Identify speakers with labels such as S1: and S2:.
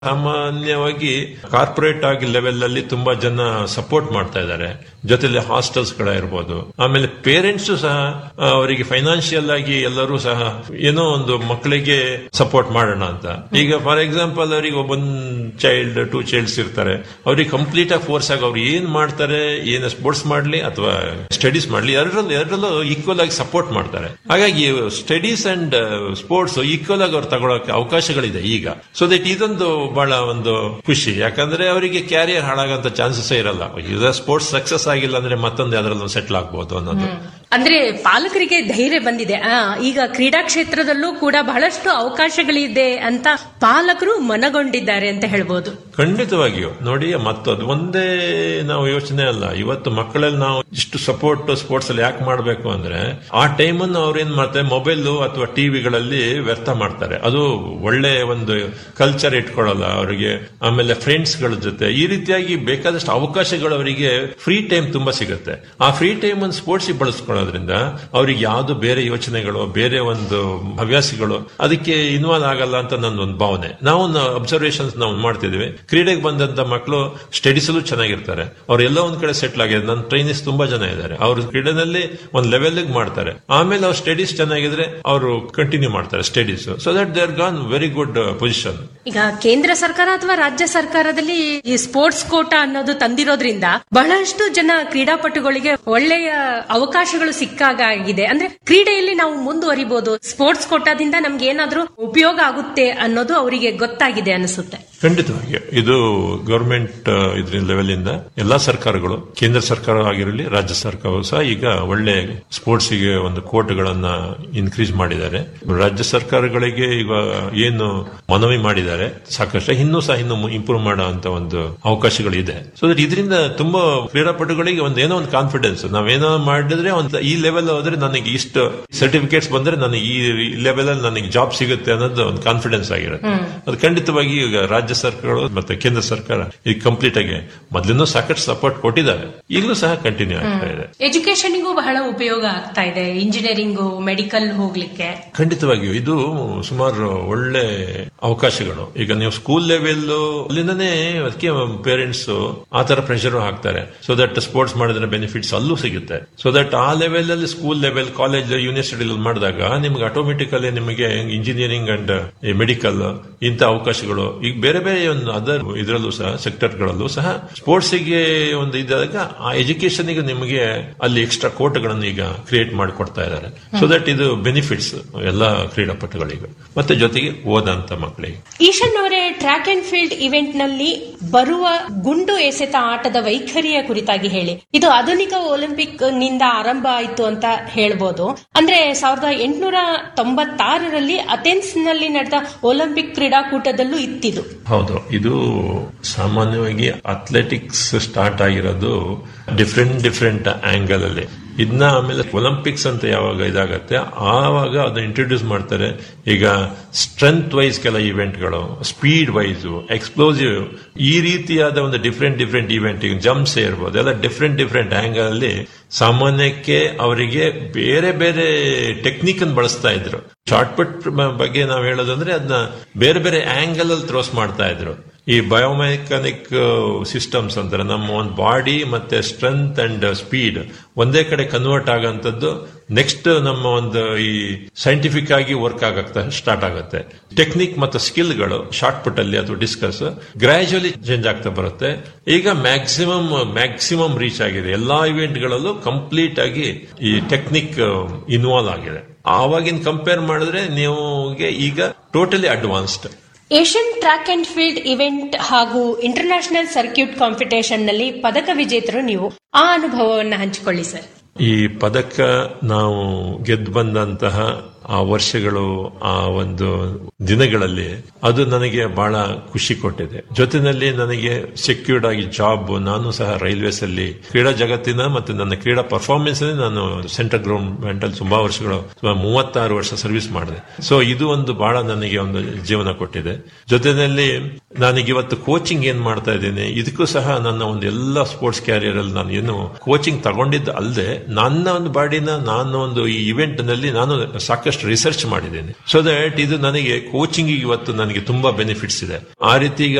S1: ಸಾಮಾನ್ಯವಾಗಿ ಕಾರ್ಪೊರೇಟ್ ಆಗಿ ಲೆವೆಲ್ ಅಲ್ಲಿ ತುಂಬಾ ಜನ ಸಪೋರ್ಟ್ ಮಾಡ್ತಾ ಇದ್ದಾರೆ ಜೊತೆಲಿ ಹಾಸ್ಟೆಲ್ಸ್ ಗಳ ಇರ್ಬೋದು ಆಮೇಲೆ ಪೇರೆಂಟ್ಸ್ ಸಹ ಆ, ಅವರಿಗೆ ಫೈನಾನ್ಷಿಯಲ್ ಆಗಿ ಎಲ್ಲರೂ ಸಹ ಏನೋ ಒಂದು ಮಕ್ಕಳಿಗೆ ಸಪೋರ್ಟ್ ಮಾಡೋಣ ಅಂತ ಈಗ ಫಾರ್ ಎಕ್ಸಾಂಪಲ್ ಅವರಿಗೆ ಒಬ್ಬೊಂದ್ ಚೈಲ್ಡ್ ಟೂ ಚೈಲ್ಡ್ಸ್ ಇರ್ತಾರೆ ಅವ್ರಿಗೆ ಕಂಪ್ಲೀಟ್ ಆಗಿ ಫೋರ್ಸ್ ಆಗಿ ಅವ್ರು ಏನ್ ಮಾಡ್ತಾರೆ ಏನು ಸ್ಪೋರ್ಟ್ಸ್ ಮಾಡ್ಲಿ ಅಥವಾ ಸ್ಟಡೀಸ್ ಮಾಡ್ಲಿ ಎರಡರಲ್ಲೂ ಎರಡರಲ್ಲೂ ಈಕ್ವಲ್ ಆಗಿ ಸಪೋರ್ಟ್ ಮಾಡ್ತಾರೆ ಹಾಗಾಗಿ ಸ್ಟಡೀಸ್ ಅಂಡ್ ಸ್ಪೋರ್ಟ್ಸ್ ಈಕ್ವಲ್ ಆಗಿ ಅವ್ರು ತಗೊಳಕ್ಕೆ ಅವಕಾಶಗಳಿದೆ ಈಗ ಸೊ ದಟ್ ಇದೊಂದು ಬಹಳ ಒಂದು ಖುಷಿ ಯಾಕಂದ್ರೆ ಅವರಿಗೆ ಕ್ಯಾರಿಯರ್ ಹಾಳಾಗಂತ ಚಾನ್ಸಸ್ ಇರಲ್ಲ ಈಗ ಸ್ಪೋರ್ಟ್ಸ್ ಸಕ್ಸಸ್ ಆಗಿಲ್ಲ ಅಂದ್ರೆ ಮತ್ತೊಂದು ಯಾವ್ದ್ರಲ್ಲೂ ಸೆಟ್ಲ್ ಆಗ್ಬಹುದು ಅನ್ನೋದು
S2: ಅಂದ್ರೆ ಪಾಲಕರಿಗೆ ಧೈರ್ಯ ಬಂದಿದೆ ಆ, ಈಗ ಕ್ರೀಡಾ ಕ್ಷೇತ್ರದಲ್ಲೂ ಕೂಡ ಬಹಳಷ್ಟು ಅವಕಾಶಗಳಿದೆ ಅಂತ ಪಾಲಕರು ಮನಗೊಂಡಿದ್ದಾರೆ ಅಂತ ಹೇಳ್ಬೋದು
S1: ಖಂಡಿತವಾಗಿಯೂ ನೋಡಿ ಮತ್ತದು ಒಂದೇ ನಾವು ಯೋಚನೆ ಅಲ್ಲ ಇವತ್ತು ಮಕ್ಕಳಲ್ಲಿ ನಾವು ಇಷ್ಟು ಸಪೋರ್ಟ್ ಸ್ಪೋರ್ಟ್ಸ್ ಅಲ್ಲಿ ಯಾಕೆ ಮಾಡಬೇಕು ಅಂದ್ರೆ ಆ ಟೈಮನ್ನು ಅವ್ರು ಏನ್ ಮಾಡ್ತಾರೆ ಮೊಬೈಲ್ ಅಥವಾ ಟಿವಿಗಳಲ್ಲಿ ವ್ಯರ್ಥ ಮಾಡ್ತಾರೆ ಅದು ಒಳ್ಳೆ ಒಂದು ಕಲ್ಚರ್ ಇಟ್ಕೊಳ್ಳಲ್ಲ ಅವರಿಗೆ ಆಮೇಲೆ ಫ್ರೆಂಡ್ಸ್ ಗಳ ಜೊತೆ ಈ ರೀತಿಯಾಗಿ ಬೇಕಾದಷ್ಟು ಅವಕಾಶಗಳು ಅವರಿಗೆ ಫ್ರೀ ಟೈಮ್ ತುಂಬಾ ಸಿಗುತ್ತೆ ಆ ಫ್ರೀ ಟೈಮ್ ಒಂದು ಸ್ಪೋರ್ಟ್ಸ್ ಬಳಸ್ಕೊಳ್ಳೋದ್ರಿಂದ ಅವ್ರಿಗೆ ಯಾವ್ದು ಬೇರೆ ಯೋಚನೆಗಳು ಬೇರೆ ಒಂದು ಹವ್ಯಾಸಗಳು ಅದಕ್ಕೆ ಇನ್ವಾಲ್ವ್ ಆಗಲ್ಲ ಅಂತ ನನ್ನ ಒಂದು ಭಾವನೆ ನಾವು ಅಬ್ಸರ್ವೇಷನ್ಸ್ ನಾವು ಮಾಡ್ತಿದ್ವಿ ಕ್ರೀಡೆಗೆ ಬಂದಂತ ಮಕ್ಕಳು ಸ್ಟಡೀಸ್ ಅಲ್ಲೂ ಚೆನ್ನಾಗಿರ್ತಾರೆ ಅವ್ರು ಎಲ್ಲ ಒಂದ್ ಕಡೆ ಸೆಟ್ಲ್ ಆಗಿದೆ ನನ್ನ ಟ್ರೈನಿಸ್ ತುಂಬಾ ಜನ ಇದ್ದಾರೆ ಅವರು ಕ್ರೀಡೆನಲ್ಲಿ ಒಂದು ಲೆವೆಲ್ ಮಾಡ್ತಾರೆ ಆಮೇಲೆ ಅವ್ರ ಸ್ಟಡೀಸ್ ಚೆನ್ನಾಗಿದ್ರೆ ಅವರು ಕಂಟಿನ್ಯೂ ಮಾಡ್ತಾರೆ studies so that they are gone very good position
S2: ಈಗ ಕೇಂದ್ರ ಸರ್ಕಾರ ಅಥವಾ ರಾಜ್ಯ ಸರ್ಕಾರದಲ್ಲಿ ಈ ಸ್ಪೋರ್ಟ್ಸ್ ಕೋಟಾ ಅನ್ನೋದು ತಂದಿರೋದ್ರಿಂದ ಬಹಳಷ್ಟು ಜನ ಕ್ರೀಡಾಪಟುಗಳಿಗೆ ಒಳ್ಳೆಯ ಅವಕಾಶಗಳು ಸಿಕ್ಕಾಗ ಆಗಿದೆ ಅಂದ್ರೆ ಕ್ರೀಡೆಯಲ್ಲಿ ನಾವು ಮುಂದುವರಿಬಹುದು ಸ್ಪೋರ್ಟ್ಸ್ ಕೋಟಾದಿಂದ ನಮ್ಗೆ ಏನಾದ್ರೂ ಉಪಯೋಗ ಆಗುತ್ತೆ ಅನ್ನೋದು ಅವರಿಗೆ ಗೊತ್ತಾಗಿದೆ ಅನಿಸುತ್ತೆ
S1: ಖಂಡಿತವಾಗಿ ಇದು ಗವರ್ಮೆಂಟ್ ಇದ್ರ ಲೆವೆಲ್ ಇಂದ ಎಲ್ಲಾ ಸರ್ಕಾರಗಳು ಕೇಂದ್ರ ಸರ್ಕಾರ ಆಗಿರಲಿ ರಾಜ್ಯ ಸರ್ಕಾರವು ಸಹ ಈಗ ಒಳ್ಳೆ ಸ್ಪೋರ್ಟ್ಸ್ ಗೆ ಒಂದು ಕೋರ್ಟ್ಗಳನ್ನ ಇನ್ಕ್ರೀಸ್ ಮಾಡಿದ್ದಾರೆ ರಾಜ್ಯ ಸರ್ಕಾರಗಳಿಗೆ ಈಗ ಏನು ಮನವಿ ಮಾಡಿದ್ದಾರೆ ಸಾಕಷ್ಟು ಇನ್ನೂ ಸಹ ಇನ್ನು ಇಂಪ್ರೂವ್ ಮಾಡೋ ಅಂತ ಒಂದು ಅವಕಾಶಗಳು ಇದೆ ಸೊ ದಟ್ ಇದರಿಂದ ತುಂಬಾ ಕ್ರೀಡಾಪಟುಗಳಿಗೆ ಒಂದು ಏನೋ ಒಂದು ಕಾನ್ಫಿಡೆನ್ಸ್ ನಾವೇನೋ ಮಾಡಿದ್ರೆ ಒಂದು ಈ ಲೆವೆಲ್ ಹೋದ್ರೆ ನನಗೆ ಇಷ್ಟು ಸರ್ಟಿಫಿಕೇಟ್ಸ್ ಬಂದ್ರೆ ನನಗೆ ಈ ಲೆವೆಲ್ ಅಲ್ಲಿ ನನಗೆ ಜಾಬ್ ಸಿಗುತ್ತೆ ಅನ್ನೋದು ಒಂದು ಕಾನ್ಫಿಡೆನ್ಸ್ ಆಗಿರುತ್ತೆ ಅದು ಖಂಡಿತವಾಗಿ ಈಗ ರಾಜ್ಯ ಸರ್ಕಾರಗಳು ಮತ್ತೆ ಕೇಂದ್ರ ಸರ್ಕಾರ ಈಗ ಕಂಪ್ಲೀಟ್ ಆಗಿ ಮೊದಲಿನೂ ಸಾಕಷ್ಟು ಸಪೋರ್ಟ್ ಕೊಟ್ಟಿದ್ದಾರೆ ಈಗಲೂ ಸಹ ಕಂಟಿನ್ಯೂ ಆಗ್ತಾ ಇದೆ
S2: ಎಜುಕೇಶನ್ಗೂ ಬಹಳ ಉಪಯೋಗ ಆಗ್ತಾ ಇದೆ ಇಂಜಿನಿಯರಿಂಗು ಮೆಡಿಕಲ್ ಹೋಗ್ಲಿಕ್ಕೆ
S1: ಖಂಡಿತವಾಗಿಯೂ ಇದು ಸುಮಾರು ಒಳ್ಳೆ ಅವಕಾಶಗಳು ಈಗ ನೀವು ಸ್ಕೂಲ್ ಲೆವೆಲ್ ಅಲ್ಲಿಂದನೇ ಅದಕ್ಕೆ ಪೇರೆಂಟ್ಸ್ ಆ ತರ ಪ್ರೆಷರ್ ಹಾಕ್ತಾರೆ ಸೊ ದಟ್ ಸ್ಪೋರ್ಟ್ಸ್ ಮಾಡಿದ್ರೆ ಬೆನಿಫಿಟ್ಸ್ ಅಲ್ಲೂ ಸಿಗುತ್ತೆ ಸೊ ದಟ್ ಆ ಲೆವೆಲ್ ಅಲ್ಲಿ ಸ್ಕೂಲ್ ಲೆವೆಲ್ ಕಾಲೇಜ್ ಯೂನಿವರ್ಸಿಟಿ ಮಾಡಿದಾಗ ನಿಮ್ಗೆ ಆಟೋಮೆಟಿಕಲಿ ನಿಮಗೆ ಇಂಜಿನಿಯರಿಂಗ್ ಅಂಡ್ ಮೆಡಿಕಲ್ ಇಂಥ ಅವಕಾಶಗಳು ಈಗ ಬೇರೆ ಬೇರೆ ಒಂದು ಅದರ್ ಇದರಲ್ಲೂ ಸಹ ಸೆಕ್ಟರ್ಗಳಲ್ಲೂ ಸಹ ಸ್ಪೋರ್ಟ್ಸ್ ಗೆ ಒಂದು ಇದ್ದಾಗ ಆ ಎಜುಕೇಶನ್ ಗೆ ನಿಮಗೆ ಅಲ್ಲಿ ಎಕ್ಸ್ಟ್ರಾ ಕೋರ್ಟ್ಗಳನ್ನು ಈಗ ಕ್ರಿಯೇಟ್ ಮಾಡಿಕೊಡ್ತಾ ಇದ್ದಾರೆ ಸೊ ದಟ್ ಇದು ಬೆನಿಫಿಟ್ಸ್ ಎಲ್ಲ ಕ್ರೀಡಾಪಟುಗಳಿಗೆ ಮತ್ತೆ ಜೊತೆಗೆ ಓದಂತ ಮಕ್ಕಳಿಗೆ
S2: ಈಶನ್ ಅವರೇ ಟ್ರ್ಯಾಕ್ ಅಂಡ್ ಫೀಲ್ಡ್ ಇವೆಂಟ್ ನಲ್ಲಿ ಬರುವ ಗುಂಡು ಎಸೆತ ಆಟದ ವೈಖರಿಯ ಕುರಿತಾಗಿ ಹೇಳಿ ಇದು ಆಧುನಿಕ ಒಲಿಂಪಿಕ್ ನಿಂದ ಆರಂಭ ಆಯಿತು ಅಂತ ಹೇಳ್ಬೋದು ಅಂದ್ರೆ ಸಾವಿರದ ಎಂಟುನೂರ ತೊಂಬತ್ತಾರರಲ್ಲಿ ಅಥೆನ್ಸ್ ನಲ್ಲಿ ನಡೆದ ಒಲಿಂಪಿಕ್ ಕ್ರೀಡಾಕೂಟದಲ್ಲೂ ಇತ್ತಿದು
S1: ಹೌದು ಇದು ಸಾಮಾನ್ಯವಾಗಿ ಅಥ್ಲೆಟಿಕ್ಸ್ ಸ್ಟಾರ್ಟ್ ಆಗಿರೋದು ಡಿಫ್ರೆಂಟ್ ಡಿಫ್ರೆಂಟ್ ಆಂಗಲ್ ಅಲ್ಲಿ ಇದನ್ನ ಆಮೇಲೆ ಒಲಿಂಪಿಕ್ಸ್ ಅಂತ ಯಾವಾಗ ಇದಾಗತ್ತೆ ಆವಾಗ ಅದನ್ನ ಇಂಟ್ರೊಡ್ಯೂಸ್ ಮಾಡ್ತಾರೆ ಈಗ ಸ್ಟ್ರೆಂತ್ ವೈಸ್ ಕೆಲ ಇವೆಂಟ್ಗಳು ಸ್ಪೀಡ್ ವೈಸ್ ಎಕ್ಸ್ಪ್ಲೋಸಿವ್ ಈ ರೀತಿಯಾದ ಒಂದು ಡಿಫ್ರೆಂಟ್ ಡಿಫ್ರೆಂಟ್ ಇವೆಂಟ್ ಈಗ ಜಂಪ್ಸ್ ಇರ್ಬೋದು ಎಲ್ಲ ಡಿಫ್ರೆಂಟ್ ಡಿಫ್ರೆಂಟ್ ಆಂಗಲ್ ಅಲ್ಲಿ ಸಾಮಾನ್ಯಕ್ಕೆ ಅವರಿಗೆ ಬೇರೆ ಬೇರೆ ಟೆಕ್ನಿಕ್ ಅನ್ನು ಬಳಸ್ತಾ ಇದ್ರು ಶಾರ್ಟ್ ಪುಟ್ ಬಗ್ಗೆ ನಾವು ಹೇಳೋದಂದ್ರೆ ಅದನ್ನ ಬೇರೆ ಬೇರೆ ಆಂಗಲ್ ಅಲ್ಲಿ ಥ್ರೋಸ್ ಮಾಡ್ತಾ ಇದ್ರು ಈ ಬಯೋಮೆಕಾನಿಕ್ ಸಿಸ್ಟಮ್ಸ್ ಅಂದ್ರೆ ನಮ್ಮ ಒಂದು ಬಾಡಿ ಮತ್ತೆ ಸ್ಟ್ರೆಂತ್ ಅಂಡ್ ಸ್ಪೀಡ್ ಒಂದೇ ಕಡೆ ಕನ್ವರ್ಟ್ ಆಗಂತದ್ದು ನೆಕ್ಸ್ಟ್ ನಮ್ಮ ಒಂದು ಈ ಸೈಂಟಿಫಿಕ್ ಆಗಿ ವರ್ಕ್ ಆಗಕ್ಕೆ ಸ್ಟಾರ್ಟ್ ಆಗುತ್ತೆ ಟೆಕ್ನಿಕ್ ಮತ್ತು ಸ್ಕಿಲ್ಗಳು ಶಾರ್ಟ್ ಪುಟ್ ಅಲ್ಲಿ ಅಥವಾ ಡಿಸ್ಕಸ್ ಗ್ರಾಜುವಲಿ ಚೇಂಜ್ ಆಗ್ತಾ ಬರುತ್ತೆ ಈಗ ಮ್ಯಾಕ್ಸಿಮಮ್ ಮ್ಯಾಕ್ಸಿಮಮ್ ರೀಚ್ ಆಗಿದೆ ಎಲ್ಲಾ ಇವೆಂಟ್ಗಳಲ್ಲೂ ಕಂಪ್ಲೀಟ್ ಆಗಿ ಈ ಟೆಕ್ನಿಕ್ ಇನ್ವಾಲ್ವ್ ಆಗಿದೆ ಆವಾಗಿನ ಕಂಪೇರ್ ಮಾಡಿದ್ರೆ ನೀವು ಈಗ totally advanced
S2: Asian track and field event ಹಾಗೂ ಇಂಟರ್ನ್ಯಾಷನಲ್ ಸರ್ಕ್ಯೂಟ್ ಕಾಂಪಿಟೇಷನ್ ನಲ್ಲಿ ಪದಕ ವಿಜೇತರು ನೀವು ಆ ಅನುಭವವನ್ನು ಹಂಚಿಕೊಳ್ಳಿ ಸರ್
S1: ಈ ಪದಕ ನಾವು ಗೆದ್ದು ಬಂದಂತಹ ಆ ವರ್ಷಗಳು ಆ ಒಂದು ದಿನಗಳಲ್ಲಿ ಅದು ನನಗೆ ಬಹಳ ಖುಷಿ ಕೊಟ್ಟಿದೆ ಜೊತೆಯಲ್ಲಿ ನನಗೆ ಸೆಕ್ಯೂರ್ಡ್ ಆಗಿ ಜಾಬ್ ನಾನು ಸಹ ರೈಲ್ವೇಸ್ ಅಲ್ಲಿ ಕ್ರೀಡಾ ಜಗತ್ತಿನ ಮತ್ತೆ ನನ್ನ ಕ್ರೀಡಾ ಪರ್ಫಾರ್ಮೆನ್ಸ್ ನಾನು ಸೆಂಟ್ರಲ್ ಗವರ್ಮೆಂಟ್ ಅಲ್ಲಿ ತುಂಬಾ ವರ್ಷಗಳು ಸುಮಾರು ಮೂವತ್ತಾರು ವರ್ಷ ಸರ್ವಿಸ್ ಮಾಡಿದೆ ಸೊ ಇದು ಒಂದು ಬಹಳ ನನಗೆ ಒಂದು ಜೀವನ ಕೊಟ್ಟಿದೆ ಜೊತೆಯಲ್ಲಿ ನನಗೆ ಇವತ್ತು ಕೋಚಿಂಗ್ ಏನ್ ಮಾಡ್ತಾ ಇದ್ದೇನೆ ಇದಕ್ಕೂ ಸಹ ನನ್ನ ಒಂದು ಎಲ್ಲ ಸ್ಪೋರ್ಟ್ಸ್ ಕ್ಯಾರಿಯರ್ ಅಲ್ಲಿ ನಾನು ಏನು ಕೋಚಿಂಗ್ ತಗೊಂಡಿದ್ದು ಅಲ್ಲದೆ ನನ್ನ ಒಂದು ಬಾಡಿನ ನಾನು ಒಂದು ಈ ಇವೆಂಟ್ ನಲ್ಲಿ ನಾನು ಸಾಕಷ್ಟು ರಿಸರ್ಚ್ ಮಾಡಿದ್ದೇನೆ ಸೊ ದಟ್ ಇದು ನನಗೆ ಕೋಚಿಂಗ್ ಇವತ್ತು ನನಗೆ ತುಂಬಾ ಬೆನಿಫಿಟ್ಸ್ ಇದೆ ಆ ರೀತಿ ಈಗ